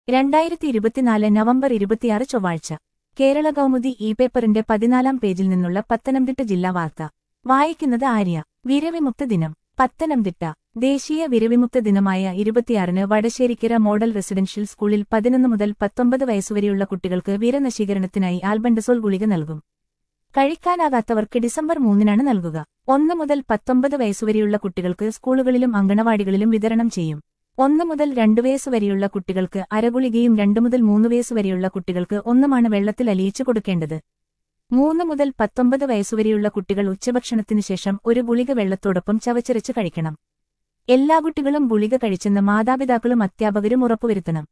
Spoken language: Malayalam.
രണ്ടായിരത്തി ഇരുപത്തിനാല് നവംബർ ഇരുപത്തിയാറ് ചൊവ്വാഴ്ച കേരള കൗമുദി ഇ പേപ്പറിന്റെ പതിനാലാം പേജിൽ നിന്നുള്ള പത്തനംതിട്ട ജില്ലാ വാർത്ത വായിക്കുന്നത് ആര്യ വിരവിമുക്ത ദിനം പത്തനംതിട്ട ദേശീയ വിരവിമുക്ത ദിനമായ ഇരുപത്തിയാറിന് വടശ്ശേരിക്കര മോഡൽ റെസിഡൻഷ്യൽ സ്കൂളിൽ പതിനൊന്ന് മുതൽ പത്തൊമ്പത് വയസ്സുവരെയുള്ള കുട്ടികൾക്ക് വിരനശീകരണത്തിനായി ആൽബൻഡസോൾ ഗുളിക നൽകും കഴിക്കാനാകാത്തവർക്ക് ഡിസംബർ മൂന്നിനാണ് നൽകുക ഒന്ന് മുതൽ പത്തൊമ്പത് വയസ്സുവരെയുള്ള കുട്ടികൾക്ക് സ്കൂളുകളിലും അങ്കണവാടികളിലും വിതരണം ചെയ്യും ഒന്ന് മുതൽ രണ്ടു വയസ്സ് വരെയുള്ള കുട്ടികൾക്ക് അരഗുളികയും രണ്ടു മുതൽ മൂന്ന് വയസ്സ് വരെയുള്ള കുട്ടികൾക്ക് ഒന്നുമാണ് വെള്ളത്തിൽ അലിയിച്ചു കൊടുക്കേണ്ടത് മൂന്ന് മുതൽ പത്തൊമ്പത് വയസ്സുവരെയുള്ള കുട്ടികൾ ഉച്ചഭക്ഷണത്തിനു ശേഷം ഒരു ഗുളിക വെള്ളത്തോടൊപ്പം ചവച്ചരച്ച് കഴിക്കണം എല്ലാ കുട്ടികളും ഗുളിക കഴിച്ചെന്ന് മാതാപിതാക്കളും അധ്യാപകരും ഉറപ്പുവരുത്തണം